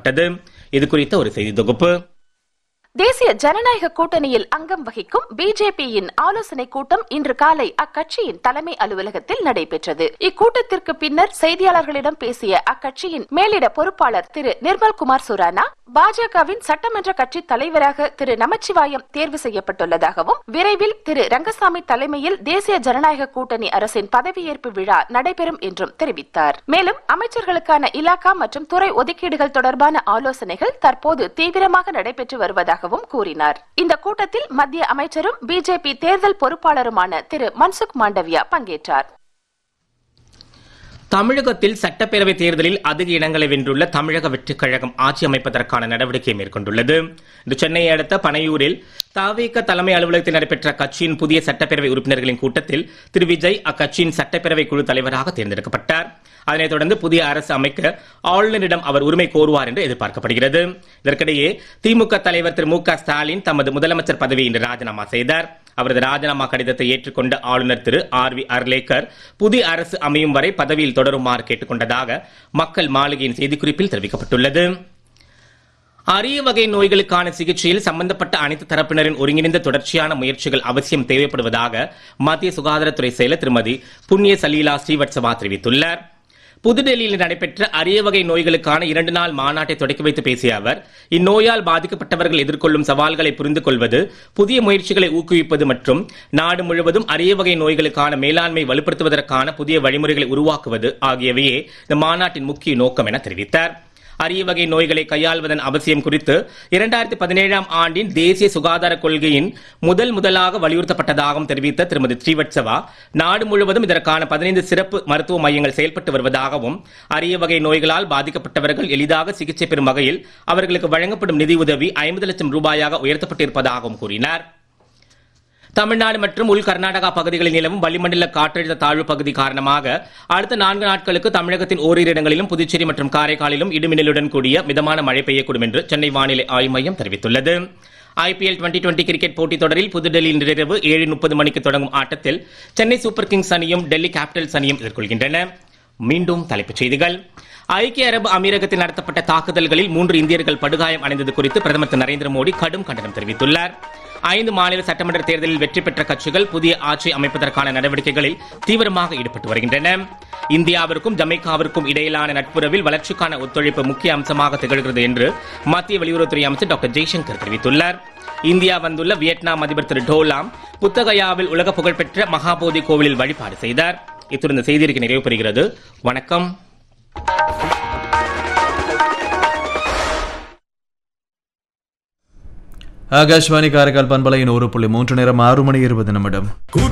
அறிவிக்கப்பட்டது இது குறித்த ஒரு செய்தி தொகுப்பு தேசிய ஜனநாயக கூட்டணியில் அங்கம் வகிக்கும் பிஜேபியின் ஆலோசனை கூட்டம் இன்று காலை அக்கட்சியின் தலைமை அலுவலகத்தில் நடைபெற்றது இக்கூட்டத்திற்கு பின்னர் செய்தியாளர்களிடம் பேசிய அக்கட்சியின் மேலிட பொறுப்பாளர் திரு நிர்மல்குமார் சுரானா பாஜகவின் சட்டமன்ற கட்சி தலைவராக திரு நமச்சிவாயம் தேர்வு செய்யப்பட்டுள்ளதாகவும் விரைவில் திரு ரங்கசாமி தலைமையில் தேசிய ஜனநாயக கூட்டணி அரசின் பதவியேற்பு விழா நடைபெறும் என்றும் தெரிவித்தார் மேலும் அமைச்சர்களுக்கான இலாக்கா மற்றும் துறை ஒதுக்கீடுகள் தொடர்பான ஆலோசனைகள் தற்போது தீவிரமாக நடைபெற்று வருவதாகவும் கூறினார் இந்த கூட்டத்தில் மத்திய அமைச்சரும் பிஜேபி தேர்தல் பொறுப்பாளருமான திரு மன்சுக் மாண்டவியா பங்கேற்றார் தமிழகத்தில் சட்டப்பேரவை தேர்தலில் அதிக இடங்களை வென்றுள்ள தமிழக வெற்றிக் கழகம் ஆட்சி அமைப்பதற்கான நடவடிக்கை மேற்கொண்டுள்ளது இன்று சென்னையை அடுத்த பனையூரில் தாவேக தலைமை அலுவலகத்தில் நடைபெற்ற கட்சியின் புதிய சட்டப்பேரவை உறுப்பினர்களின் கூட்டத்தில் திரு விஜய் அக்கட்சியின் சட்டப்பேரவை குழு தலைவராக தேர்ந்தெடுக்கப்பட்டார் அதனைத் தொடர்ந்து புதிய அரசு அமைக்க ஆளுநரிடம் அவர் உரிமை கோருவார் என்று எதிர்பார்க்கப்படுகிறது இதற்கிடையே திமுக தலைவர் திரு மு க ஸ்டாலின் தமது முதலமைச்சர் பதவியை இன்று ராஜினாமா செய்தார் அவரது ராஜினாமா கடிதத்தை ஏற்றுக்கொண்ட ஆளுநர் திரு ஆர் வி அர்லேக்கர் புதிய அரசு அமையும் வரை பதவியில் தொடருமாறு கேட்டுக்கொண்டதாக மக்கள் மாளிகையின் செய்திக்குறிப்பில் தெரிவிக்கப்பட்டுள்ளது அரிய வகை நோய்களுக்கான சிகிச்சையில் சம்பந்தப்பட்ட அனைத்து தரப்பினரின் ஒருங்கிணைந்த தொடர்ச்சியான முயற்சிகள் அவசியம் தேவைப்படுவதாக மத்திய சுகாதாரத்துறை செயலர் திருமதி புண்ணிய சலீலா ஸ்ரீவத்சவா தெரிவித்துள்ளார் புதுடெல்லியில் நடைபெற்ற அரிய வகை நோய்களுக்கான இரண்டு நாள் மாநாட்டை தொடக்கி வைத்து பேசிய அவர் இந்நோயால் பாதிக்கப்பட்டவர்கள் எதிர்கொள்ளும் சவால்களை புரிந்து கொள்வது புதிய முயற்சிகளை ஊக்குவிப்பது மற்றும் நாடு முழுவதும் அரிய வகை நோய்களுக்கான மேலாண்மை வலுப்படுத்துவதற்கான புதிய வழிமுறைகளை உருவாக்குவது ஆகியவையே இந்த மாநாட்டின் முக்கிய நோக்கம் என தெரிவித்தார் அரிய வகை நோய்களை கையாள்வதன் அவசியம் குறித்து இரண்டாயிரத்தி பதினேழாம் ஆண்டின் தேசிய சுகாதார கொள்கையின் முதல் முதலாக வலியுறுத்தப்பட்டதாகவும் தெரிவித்த திருமதி ஸ்ரீவத்சவா நாடு முழுவதும் இதற்கான பதினைந்து சிறப்பு மருத்துவ மையங்கள் செயல்பட்டு வருவதாகவும் அரிய வகை நோய்களால் பாதிக்கப்பட்டவர்கள் எளிதாக சிகிச்சை பெறும் வகையில் அவர்களுக்கு வழங்கப்படும் நிதியுதவி ஐம்பது லட்சம் ரூபாயாக உயர்த்தப்பட்டிருப்பதாகவும் கூறினார் தமிழ்நாடு மற்றும் உள் கர்நாடகா பகுதிகளில் நிலவும் வளிமண்டல காற்றழுத்த தாழ்வு பகுதி காரணமாக அடுத்த நான்கு நாட்களுக்கு தமிழகத்தின் ஓரிரு இடங்களிலும் புதுச்சேரி மற்றும் காரைக்காலிலும் இடிமின்னலுடன் கூடிய மிதமான மழை பெய்யக்கூடும் என்று சென்னை வானிலை ஆய்வு மையம் தெரிவித்துள்ளது ஐபிஎல் டுவெண்டி டுவெண்டி கிரிக்கெட் போட்டித் தொடரில் புதுடெல்லியில் இன்றிரவு ஏழு முப்பது மணிக்கு தொடங்கும் ஆட்டத்தில் சென்னை சூப்பர் கிங்ஸ் அணியும் டெல்லி கேபிட்டல்ஸ் அணியும் எதிர்கொள்கின்றன மீண்டும் தலைப்புச் செய்திகள் ஐக்கிய அரபு அமீரகத்தில் நடத்தப்பட்ட தாக்குதல்களில் மூன்று இந்தியர்கள் படுகாயம் அடைந்தது குறித்து பிரதமர் திரு நரேந்திர மோடி கடும் கண்டனம் தெரிவித்துள்ளார் ஐந்து மாநில சட்டமன்ற தேர்தலில் வெற்றி பெற்ற கட்சிகள் புதிய ஆட்சி அமைப்பதற்கான நடவடிக்கைகளில் தீவிரமாக ஈடுபட்டு வருகின்றன இந்தியாவிற்கும் ஜமைக்காவிற்கும் இடையிலான நட்புறவில் வளர்ச்சிக்கான ஒத்துழைப்பு முக்கிய அம்சமாக திகழ்கிறது என்று மத்திய வெளியுறவுத்துறை அமைச்சர் டாக்டர் ஜெய்சங்கர் தெரிவித்துள்ளார் இந்தியா வந்துள்ள வியட்நாம் அதிபர் திரு டோலாம் புத்தகயாவில் உலக புகழ்பெற்ற மகாபோதி கோவிலில் வழிபாடு செய்தார் இத்துடன் இந்த செய்திக்கு நிறைவு பெறுகிறது வணக்கம் ஆகாஷ்வாணி காரைக்கால் பண்பலையின் ஒரு புள்ளி மூன்று நேரம் ஆறு மணி இருபது நிமிடம்